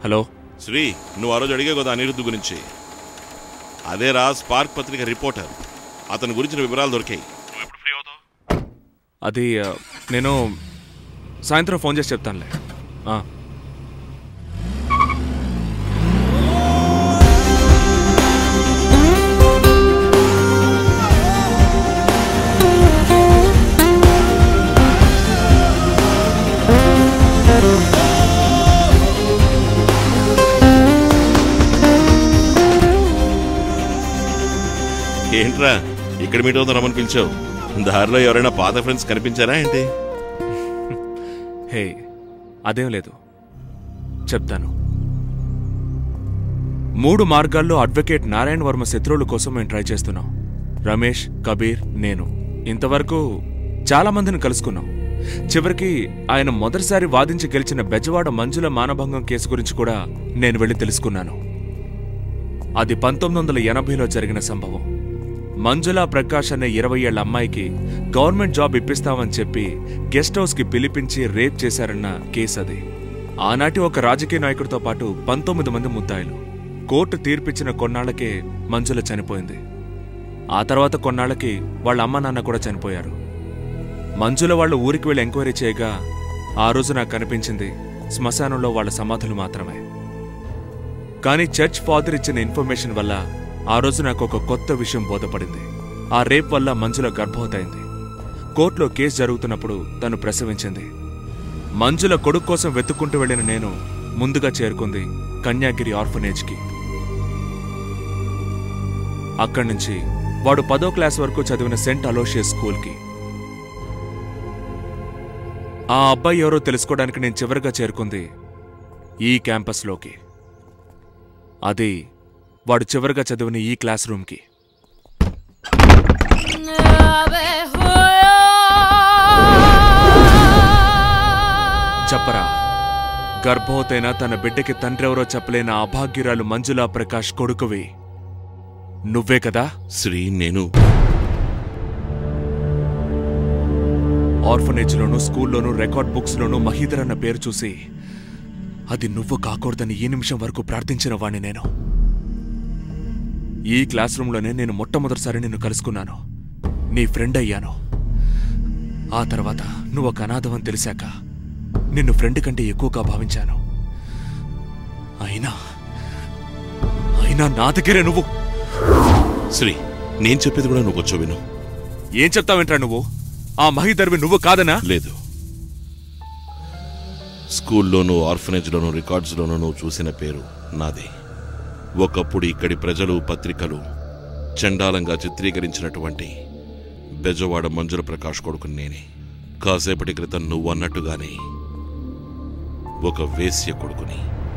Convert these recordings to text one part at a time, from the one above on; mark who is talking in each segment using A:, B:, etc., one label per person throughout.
A: Hello
B: Shri నువ్వు ఆ రోజు అడిగే కదా అనిరుద్ధ్ గురించి అదేరా స్పార్క్ పత్రిక రిపోర్టర్ అతని గురించిన వివరాలు దొరికాయి
A: అది ఆ, నేను సాయంత్రం ఫోన్ చేసి చెప్తానులే ఆ.
B: ఏంట్రా ఇక్కడ మీట్ అవుతాం రమ్మని పిలిచావు దారిలో ఎవరైనా పాత ఫ్రెండ్స్ కనిపించారా ఏంటి
A: హే అదేం లేదు చెప్తాను మూడు మార్గాల్లో అడ్వకేట్ నారాయణ వర్మ శత్రువుల కోసం మేము ట్రై చేస్తున్నాం రమేష్ కబీర్ నేను ఇంతవరకు చాలా మందిని కలుసుకున్నాం చివరికి ఆయన మొదటిసారి వాదించి గెలిచిన బెజవాడ మంజుల మానభంగం కేసు గురించి కూడా నేను వెళ్ళి తెలుసుకున్నాను అది పంతొమ్మిది వందల ఎనభైలో జరిగిన సంభవం మంజులా ప్రకాష్ అనే ఇరవై ఏళ్ల అమ్మాయికి గవర్నమెంట్ జాబ్ ఇప్పిస్తామని చెప్పి గెస్ట్ హౌస్ కి పిలిపించి రేప్ చేశారన్న కేసు అది ఆనాటి ఒక రాజకీయ నాయకుడితో పాటు పంతొమ్మిది మంది ముద్దాయిలు కోర్టు తీర్పిచ్చిన కొన్నాళ్లకే మంజుల చనిపోయింది ఆ తర్వాత కొన్నాళ్లకి వాళ్ళ అమ్మ నాన్న కూడా చనిపోయారు మంజుల వాళ్ళ ఊరికి వెళ్ళి ఎంక్వైరీ చేయగా ఆ రోజు నాకు కనిపించింది శ్మశానంలో వాళ్ళ సమాధులు మాత్రమే కానీ చర్చ్ ఫాదర్ ఇచ్చిన ఇన్ఫర్మేషన్ వల్ల ఆ రోజు నాకు ఒక కొత్త విషయం బోధపడింది ఆ రేప్ వల్ల మంజుల గర్భవతైంది కోర్టులో కేసు జరుగుతున్నప్పుడు తను ప్రసవించింది మంజుల కొడుకు కోసం వెతుక్కుంటూ వెళ్ళిన నేను ముందుగా చేరుకుంది కన్యాగిరి ఆర్ఫనేజ్కి అక్కడి నుంచి వాడు పదో క్లాస్ వరకు చదివిన సెంట్ అలోషియస్ స్కూల్కి ఆ అబ్బాయి ఎవరో తెలుసుకోవడానికి నేను చివరిగా చేరుకుంది ఈ క్యాంపస్లోకి అది వాడు చివరిగా చదివిన ఈ క్లాస్ రూమ్కి చెప్పరా గర్భవతైన తన బిడ్డకి తండ్రెవరో చెప్పలేని ఆ అభాగ్యురాలు మంజులా ప్రకాష్ కొడుకువి నువ్వే కదా
B: శ్రీ నేను
A: ఆర్ఫనేజ్లోనూ స్కూల్లోనూ రికార్డ్ బుక్స్లోనూ మహీధర్ అన్న పేరు చూసి అది నువ్వు కాకూడదని ఈ నిమిషం వరకు ప్రార్థించిన వాణ్ణి నేను ఈ క్లాస్ రూమ్లోనే నేను మొట్టమొదటిసారి నిన్ను కలుసుకున్నాను నీ ఫ్రెండ్ అయ్యాను ఆ తర్వాత నువ్వు ఒక అనాథమని తెలిసాక నిన్ను ఫ్రెండ్ కంటే ఎక్కువగా భావించాను అయినా అయినా నా దగ్గరే నువ్వు
B: శ్రీ నేను చెప్పేది కూడా నువ్వు కొంచెం విను
A: ఏం చెప్తావేంట్రా నువ్వు ఆ మహీధర్వి నువ్వు కాదనా
B: లేదు స్కూల్లోనూ ఆర్ఫనేజ్లోనూ రికార్డ్స్లోనూ నువ్వు చూసిన పేరు నాదే ఒకప్పుడు ఇక్కడి ప్రజలు పత్రికలు చండాలంగా చిత్రీకరించినటువంటి బెజవాడ మంజుల ప్రకాష్ కొడుకుని నేనే కాసేపటి క్రితం నువ్వు అన్నట్టుగానే ఒక వేశ్య కొడుకుని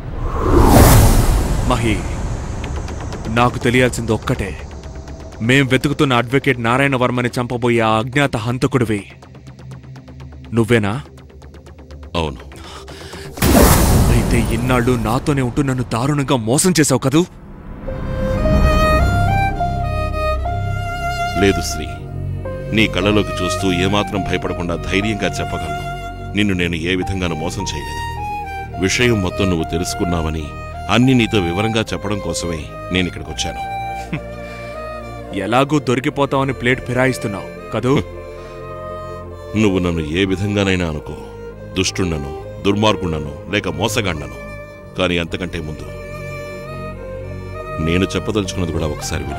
A: మహి నాకు తెలియాల్సింది ఒక్కటే మేం వెతుకుతున్న అడ్వకేట్ నారాయణ వర్మని చంపబోయే ఆ అజ్ఞాత హంతకుడివి నువ్వేనా
B: అవును
A: అయితే ఇన్నాళ్ళు నాతోనే ఉంటూ నన్ను దారుణంగా మోసం చేశావు కదూ
B: లేదు శ్రీ నీ కళ్ళలోకి చూస్తూ ఏమాత్రం భయపడకుండా ధైర్యంగా చెప్పగలను నిన్ను నేను ఏ విధంగానూ మోసం చేయలేదు విషయం మొత్తం నువ్వు తెలుసుకున్నావని అన్ని నీతో వివరంగా చెప్పడం కోసమే నేను ఇక్కడికి వచ్చాను
A: ఎలాగూ దొరికిపోతావని ప్లేట్ ఫిరాయిస్తున్నావు కదూ
B: నువ్వు నన్ను ఏ విధంగానైనా అనుకో దుష్టున్నను దుర్మార్గుండను లేక మోసగాండను కానీ అంతకంటే ముందు నేను చెప్పదలుచుకున్నది కూడా ఒకసారి విను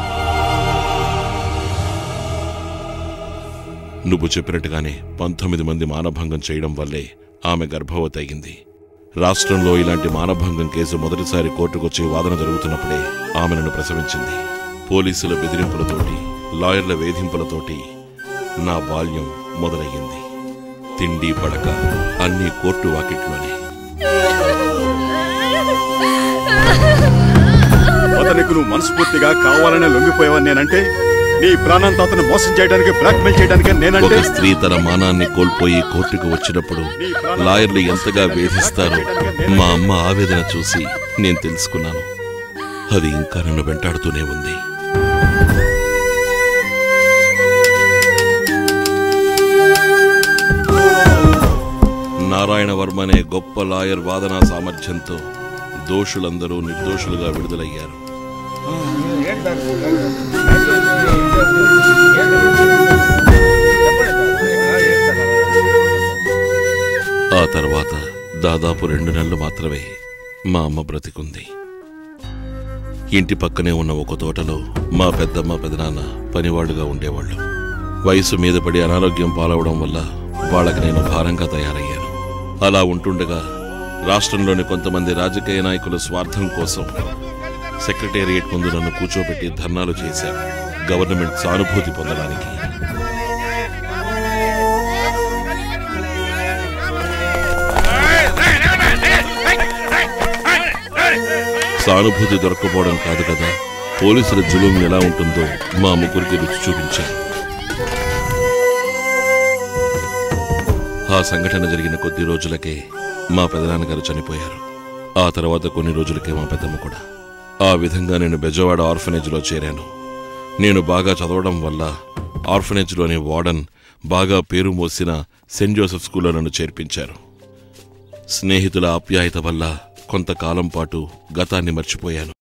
B: నువ్వు చెప్పినట్టుగానే పంతొమ్మిది మంది మానభంగం చేయడం వల్లే ఆమె గర్భవతి అయింది రాష్ట్రంలో ఇలాంటి మానభంగం కేసు మొదటిసారి కోర్టుకొచ్చి వాదన జరుగుతున్నప్పుడే ఆమె నన్ను ప్రసవించింది పోలీసుల బెదిరింపులతోటి లాయర్ల వేధింపులతోటి నా బాల్యం మొదలయ్యింది తిండి పడక అన్నీ కోర్టు వాకిట్లోనే
C: అతనికి నువ్వు మనస్ఫూర్తిగా కావాలనే లొంగిపోయావని నేనంటే నీ ప్రాణంతో అతను మోసం చేయడానికి బ్లాక్మెయిల్ చేయడానికి నేనంటే
B: ఒక స్త్రీ తన మానాన్ని కోల్పోయి కోర్టుకు వచ్చినప్పుడు లాయర్లు ఎంతగా వేధిస్తారో మా అమ్మ ఆవేదన చూసి నేను తెలుసుకున్నాను అది ఇంకా నన్ను వెంటాడుతూనే ఉంది నారాయణ వర్మ అనే గొప్ప లాయర్ వాదనా సామర్థ్యంతో దోషులందరూ నిర్దోషులుగా విడుదలయ్యారు ఆ తర్వాత దాదాపు రెండు నెలలు మాత్రమే మా అమ్మ బ్రతికుంది ఇంటి పక్కనే ఉన్న ఒక తోటలో మా పెద్దమ్మ పెదనాన్న పనివాళ్లుగా ఉండేవాళ్ళు వయసు మీద పడి అనారోగ్యం పాలవడం వల్ల వాళ్ళకి నేను భారంగా తయారయ్యాను అలా ఉంటుండగా రాష్ట్రంలోని కొంతమంది రాజకీయ నాయకుల స్వార్థం కోసం సెక్రటేరియట్ ముందు నన్ను కూర్చోబెట్టి ధర్నాలు చేశారు గవర్నమెంట్ సానుభూతి పొందడానికి సానుభూతి దొరకపోవడం కాదు కదా పోలీసుల జులుం ఎలా ఉంటుందో మా ముగ్గురికి రుచి చూపించారు ఆ సంఘటన జరిగిన కొద్ది రోజులకే మా పెదనాన్నగారు చనిపోయారు ఆ తర్వాత కొన్ని రోజులకే మా పెద్దమ్మ కూడా ఆ విధంగా నేను బెజవాడ ఆర్ఫనేజ్లో చేరాను నేను బాగా చదవడం వల్ల ఆర్ఫనేజ్లోని వార్డన్ బాగా పేరు మోసిన సెయింట్ జోసెఫ్ స్కూల్లో నన్ను చేర్పించారు స్నేహితుల ఆప్యాయత వల్ల కొంతకాలం పాటు గతాన్ని మర్చిపోయాను